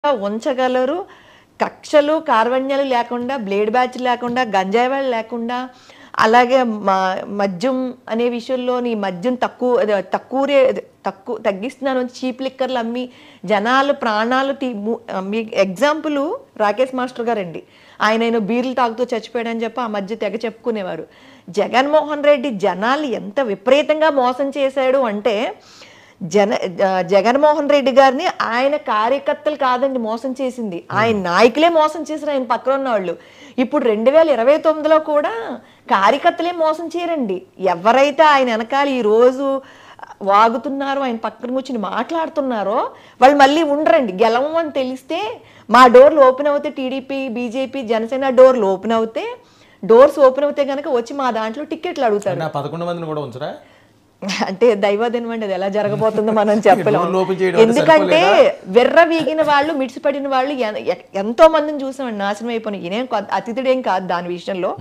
ఉంచగలరు కక్షలు కార్వణ్యాలు లేకుండా blade batch లేకుండా గంజాయి వాళ్ళు లేకుండా అలాగే మ- మద్యం అనే విషయంలోని మద్యం తక్కువ అదే తక్కువ రే అదే తక్కువ తగ్గిస్తున్నాను చీప్ లిక్కర్లు అమ్మి జనాలు ప్రాణాలు తీ ము- మీ ఎగ్జాంపుల్ రాకేష్ మాస్టర్ గారండి ఆయన ఏదో బీర్లు తాగుతూ చచ్చిపోయాడని చెప్పి ఆ మధ్య తెగ చెప్పుకునేవారు జగన్మోహన్ రెడ్డి జనాలు ఎంత విపరీతంగా మోసం చేశాడు అంటే జన జ- జగన్మోహన్ రెడ్డి గారిని ఆయన కార్యకర్తలు కాదండి మోసం చేసింది ఆయన నాయకులే మోసం చేశారు ఆయన పక్కన ఉన్న వాళ్ళు ఇప్పుడు రెండు వేల ఇరవై తొమ్మిదిలో కూడా కార్యకర్తలే మోసం చేయరండి ఎవరైతే ఆయన వెనకాల ఈ రోజు వాగుతున్నారో ఆయన పక్కన కూర్చుని మాట్లాడుతున్నారో వాళ్ళు మళ్ళీ ఉండరండి గెలవం అని తెలిస్తే మా డోర్లు ఓపెన్ అవుతే టీడీపీ బీజేపీ జనసేన డోర్లు ఓపెన్ అవుతే డోర్స్ ఓపెన్ అవుతే కనుక వచ్చి మా దాంట్లో టికెట్లు అడుగుతారు అంటే ఆ పదకొండు మందిని కూడా ఉంచరా అంటే దైవాధీనం అండి అది ఎలా జరగబోతుందో మనం చెప్పలేము డోర్లు ఓపెన్ చేయడం అంటే ఎందుకంటే వెర్ర వీగిన వాళ్ళు మిడిసిపడిన వాళ్ళు ఎన్- ఎ- ఎంతో మందిని చూసామండి నాశనం అయిపోయిన ఈయనేం కొ- అతిథుడేం కాదు దాని విషయంలో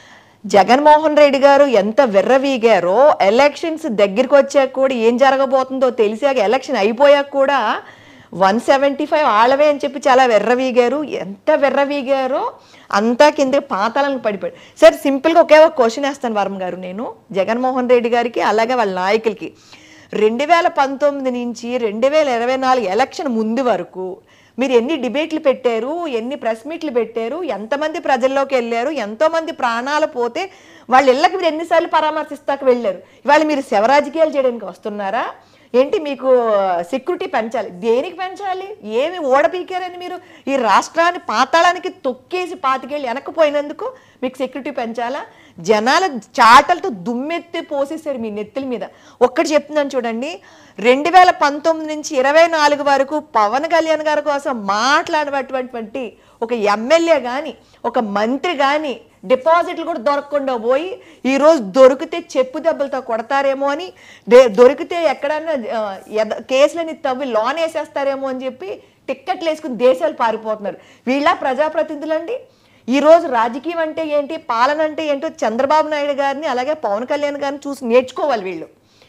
జగన్మోహన్ రెడ్డి గారు ఎంత వెర్రవీగారో ఎలక్షన్స్ దగ్గరికి వచ్చాక కూడా ఏం జరగబోతుందో తెలిసాక ఎలక్షన్ అయిపోయాక కూడా వన్ సెవెంటీ ఫైవ్ ఆళ్ళవే అని చెప్పి చాలా వెర్రవీగారు ఎంత వెర్రవీగారో అంతా కింద పాతాలను పడిపోయాడు సరే సింపుల్గా ఒకే ఒక క్వశ్చన్ వేస్తాను వర్మ గారు నేను జగన్మోహన్ రెడ్డి గారికి అలాగే వాళ్ళ నాయకులకి రెండు వేల పంతొమ్మిది నుంచి రెండు వేల ఇరవై నాలుగు ఎలక్షన్ ముందు వరకు మీరు ఎన్ని డిబేట్లు పెట్టారు ఎన్ని ప్రెస్ మీట్లు పెట్టారు ఎంతమంది ప్రజల్లోకి వెళ్ళారు ఎంతోమంది ప్రాణాలు పోతే వాళ్ళ ఇళ్ళకి మీరు ఎన్నిసార్లు పరామర్శిస్తాకు వెళ్ళారు ఇవాళ మీరు శవ రాజకీయాలు చేయడానికి వస్తున్నారా ఏంటి మీకు సెక్యూరిటీ పెంచాలి దేనికి పెంచాలి ఏమి ఓడపీకారని మీరు ఈ రాష్ట్రాన్ని పాతాళానికి తొక్కేసి పాతికేళ్ళు వెనక్కిపోయినందుకు మీకు సెక్యూరిటీ పెంచాలా జనాల చాటలతో దుమ్మెత్తి పోసేసారు మీ నెత్తుల మీద ఒక్కటి చెప్తున్నాను చూడండి రెండు వేల పంతొమ్మిది నుంచి ఇరవై నాలుగు వరకు పవన్ కళ్యాణ్ గారి కోసం మాట్లాడేటటువంటి ఒక ఎమ్మెల్యే కానీ ఒక మంత్రి కానీ డిపాజిట్లు కూడా దొరకకుండా పోయి ఈరోజు దొరికితే చెప్పు దెబ్బలతో కొడతారేమో అని దే- దొరికితే ఎక్కడన్నా ఆ, ఎద- కేసులని తవ్వి లోన్ వేసేస్తారేమో అని చెప్పి టిక్కెట్లు వేసుకుని దేశాలు పారిపోతున్నారు వీళ్ళ ప్రజాప్రతినిధులండి ఈరోజు రాజకీయం అంటే ఏంటి పాలన అంటే ఏంటో చంద్రబాబు నాయుడు గారిని అలాగే పవన్ కళ్యాణ్ గారిని చూసి నేర్చుకోవాలి వీళ్ళు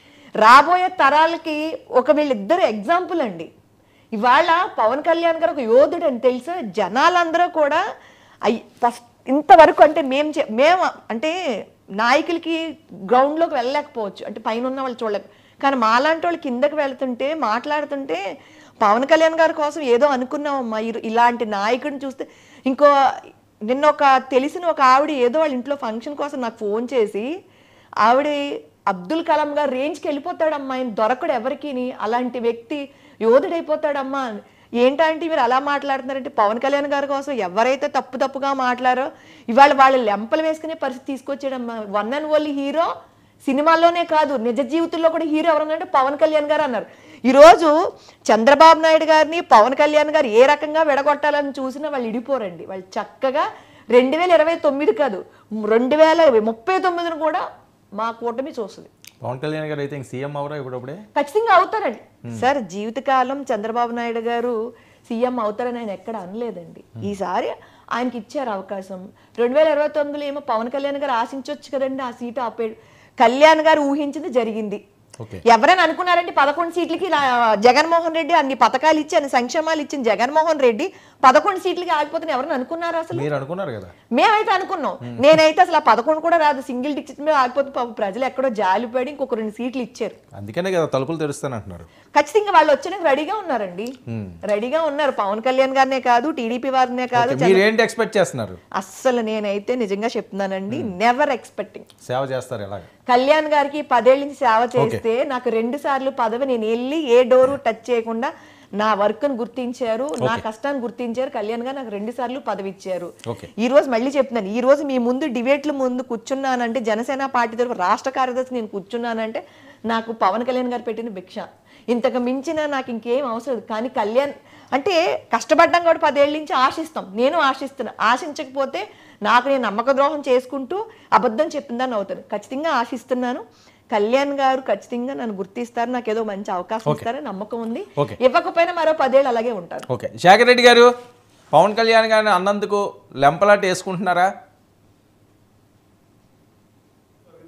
రాబోయే తరాలకి ఒక వీళ్ళిద్దరు ఎగ్జాంపుల్ అండి ఇవాళ పవన్ కళ్యాణ్ గారు ఒక యోధుడు అని తెలుసా జనాలందరూ కూడా అయ్ ఫస్ట్ ఇంతవరకు అంటే మేము చే- మేము అంటే నాయకులకి గ్రౌండ్లోకి వెళ్ళలేకపోవచ్చు అంటే పైన ఉన్న వాళ్ళు చూడలేక కానీ మాలాంటి వాళ్ళు కిందకి వెళ్తుంటే మాట్లాడుతుంటే పవన్ కళ్యాణ్ గారి కోసం ఏదో అనుకున్నామమ్మా ఇరు- ఇలాంటి నాయకుడిని చూస్తే ఇంకో నిన్న ఒక తెలిసిన ఒక ఆవిడ ఏదో వాళ్ళ ఇంట్లో ఫంక్షన్ కోసం నాకు ఫోన్ చేసి ఆవిడ అబ్దుల్ కలాం గారు రేంజ్కి వెళ్ళిపోతాడమ్మా ఆయన దొరకడు ఎవరికిని అలాంటి వ్యక్తి యోధుడైపోతాడమ్మా అని. ఏంటంటే మీరు అలా మాట్లాడుతున్నారంటే పవన్ కళ్యాణ్ గారి కోసం ఎవరైతే తప్పు తప్పుగా మాట్లాడారో ఇవాళ వాళ్ళు లెంపలు వేసుకునే పరిస్థితి తీసుకొచ్చాడమ్మా వన్ అండ్ ఓన్లీ హీరో సినిమాల్లోనే కాదు నిజ జీవితంలో కూడా హీరో ఎవరన్నారంటే పవన్ కళ్యాణ్ గారు అన్నారు ఈరోజు చంద్రబాబు నాయుడు గారిని పవన్ కళ్యాణ్ గారు ఏ రకంగా విడగొట్టాలని చూసినా వాళ్ళు ఇడిపోరండి వాళ్ళు చక్కగా రెండు వేల ఇరవై తొమ్మిది కాదు రెండు వేల ముప్పై తొమ్మిదిని కూడా మా కూటమి చూస్తుంది పవన్ కళ్యాణ్ గారు అయితే ఇంక సీఎం అవరా ఇప్పుడప్పుడే ఖచ్చితంగా అవుతారండి సార్ జీవితకాలం చంద్రబాబు నాయుడు గారు సీఎం అవుతారని ఆయన ఎక్కడ అనలేదండి ఈసారి ఆయనకి ఇచ్చారు అవకాశం రెండు వేల ఇరవై తొమ్మిదిలో ఏమో పవన్ కళ్యాణ్ గారు ఆశించవచ్చు కదండి ఆ సీటు ఆపేడు కళ్యాణ్ గారు ఊహించింది జరిగింది ఓకే ఎవరైనా అనుకున్నారంటే పదకొండు సీట్లకి లా- జగన్మోహన్ రెడ్డి అన్ని పథకాలు ఇచ్చి అన్ని సంక్షేమాలు ఇచ్చిన జగన్మోహన్ రెడ్డి పదకొండు సీట్లకి ఆగిపోతున్న ఎవరైనా అనుకున్నారా అసలు మీరు అనుకున్నారు కదా మేమైతే అనుకున్నాం నేనైతే అసలు ఆ పదకొండు కూడా రాదు సింగిల్ డిజిట్ మీద ఆగిపోతే పాపం ప్రజలు ఎక్కడో జాలిపడి ఇంకొక రెండు సీట్లు ఇచ్చారు అందుకనే కదా తలుపులు తెరుస్తానంటున్నారు ఖచ్చితంగా వాళ్ళు వచ్చడానికి రెడీగా ఉన్నారండి రెడీగా ఉన్నారు పవన్ కళ్యాణ్ గారినే కాదు టీడీపీ వారినే కాదు ఓకే, మీరు ఏంటి ఎక్స్పెక్ట్ చేస్తున్నారు అస్సలు నేనైతే నిజంగా చెప్తున్నానండి నెవర్ ఎక్స్పెక్టింగ్ సేవ చేస్తారు ఎలాగ కళ్యాణ్ గారికి పదేళ్ళ నుంచి సేవ చేస్తే నాకు రెండు సార్లు పదవి నేను వెళ్ళి ఏ డోరు టచ్ చేయకుండా నా వర్క్ను గుర్తించారు నా కష్టాన్ని గుర్తించారు కళ్యాణ్ గారు నాకు రెండు సార్లు పదవి ఇచ్చారు ఓకే ఈ రోజు మళ్ళీ చెప్తున్నాను ఈ రోజు మీ ముందు డిబేట్ల ముందు కూర్చున్నానంటే జనసేన పార్టీ తరఫు రాష్ట్ర కార్యదర్శి నేను కూర్చున్నానంటే నాకు పవన్ కళ్యాణ్ గారు పెట్టిన భిక్ష ఇంతకు మించిన నాకు ఇంకేం అవసరం లేదు. కానీ కళ్యాణ్ అంటే కష్టపడ్డాం కూడా పదేళ్ళ నుంచి ఆశిస్తాం నేను ఆశిస్తున్నా ఆశించకపోతే నాకు నేను నమ్మక ద్రోహం చేసుకుంటూ అబద్ధం చెప్పిందని అవుతాను ఖచ్చితంగా ఆశిస్తున్నాను కళ్యాణ్ గారు ఖచ్చితంగా నన్ను గుర్తిస్తారు నాకు ఏదో మంచి అవకాశం ఇస్తారని నమ్మకం ఉంది ఓకే. ఇవ్వకపోయినా మరో పదేళ్ళు అలాగే ఉంటాను ఓకే శేఖర్ రెడ్డి గారు పవన్ కళ్యాణ్ గారిని అన్నందుకు లెంపలాట వేసుకుంటున్నారా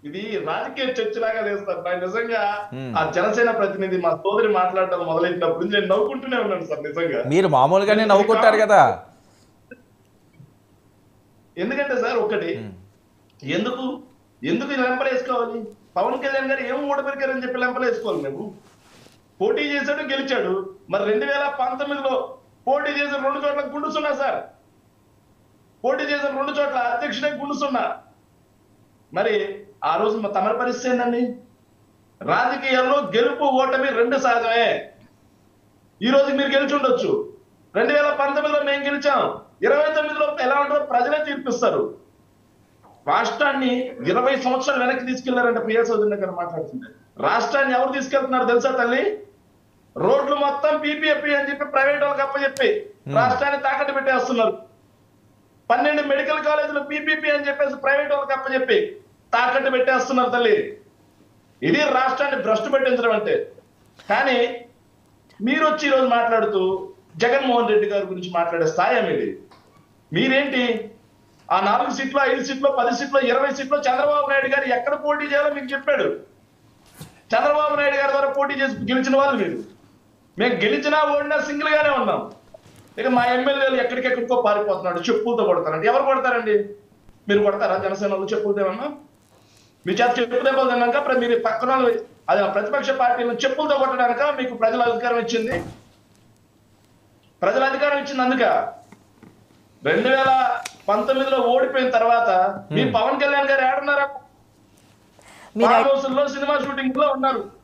ఇది రాజకీయ చర్చలాగా చేస్తారు నాకు నిజంగా ఆ జనసేన ప్రతినిధి మా సోదరి మాట్లాడటం మొదలైనప్పుడు నుంచి నేను నవ్వుకుంటూనే ఉన్నాను సార్ నిజంగా మీరు మామూలుగానే నవ్వుకుంటారు కదా ఎందుకంటే సార్ ఒకటి ఎందుకు ఎందుకు ఈ లెంపలు వేసుకోవాలి పవన్ కళ్యాణ్ గారు ఏం ఓడిపోయారని చెప్పి లెంపలు వేసుకోవాలి మేము పోటీ చేశాడు గెలిచాడు మరి రెండు వేల పంతొమ్మిదిలో పోటీ చేసిన రెండు చోట్ల గుండు సున్నా సార్ పోటీ చేసిన రెండు చోట్ల అధ్యక్షుడే గుండు సున్నా మరి ఆ రోజు మా తమరి పరిస్థితి ఏందండి రాజకీయాల్లో గెలుపు ఓటమి రెండు సహజమే ఈ రోజు మీరు గెలిచి ఉండొచ్చు రెండు వేల పంతొమ్మిదిలో మేము గెలిచాం ఇరవై తొమ్మిదిలో ఎలా ఉంటారో ప్రజలే తీర్పిస్తారు రాష్ట్రాన్ని ఇరవై సంవత్సరాలు వెనక్కి తీసుకెళ్లారంటే ప్రియ చౌదరి గారు మాట్లాడుతుంటే రాష్ట్రాన్ని ఎవరు తీసుకెళ్తున్నారు తెలుసా తల్లి రోడ్లు మొత్తం పీపీఎఫ్పి అని చెప్పి ప్రైవేట్ వాళ్ళకి అప్పచెప్పి రాష్ట్రాన్ని తాకట్టు పెట్టేస్తున్నారు పన్నెండు మెడికల్ కాలేజీలు పీపీపీ అని చెప్పేసి ప్రైవేట్ వాళ్ళకి అప్పచెప్పి తాకట్టు పెట్టేస్తున్నారు తల్లి ఇది రాష్ట్రాన్ని భ్రష్టు పెట్టించడం అంటే కానీ మీరు వచ్చి ఈరోజు మాట్లాడుతూ జగన్మోహన్ రెడ్డి గారి గురించి మాట్లాడే స్థాయి ఇది మీరేంటి ఆ నాలుగు సీట్లు ఐదు సీట్లు పది సీట్లు ఇరవై సీట్లు చంద్రబాబు నాయుడు గారు ఎక్కడ పోటీ చేయాలో మీకు చెప్పాడు చంద్రబాబు నాయుడు గారి ద్వారా పోటీ చేసి గెలిచిన వాళ్ళు మీరు మేము గెలిచినా ఓడినా సింగిల్ గానే ఉన్నాం ఇక మా ఎమ్మెల్యేలు ఎక్కడికెక్కడికో పారిపోతున్నాడు చెప్పులతో కొడతారండి ఎవరు కొడతారండి మీరు కొడతారా జనసేన వాళ్ళు చెప్పులతో ఏమన్నా మీ చేత చెప్పు దెబ్బలు తిన్నాక ప్ర- మీరు పక్కన వాళ్ళు- అది ఆ ప్రతిపక్ష పార్టీలను చెప్పులతో కొట్టడానిక మీకు ప్రజల అధికారం ఇచ్చింది ప్రజల అధికారం ఇచ్చింది అందుక రెండు వేల పంతొమ్మిదిలో ఓడిపోయిన తర్వాత మీ పవన్ కళ్యాణ్ గారు ఏడున్నారా మీరు ఫామ్ హౌస్ లో సినిమా షూటింగ్ లో ఉన్నారు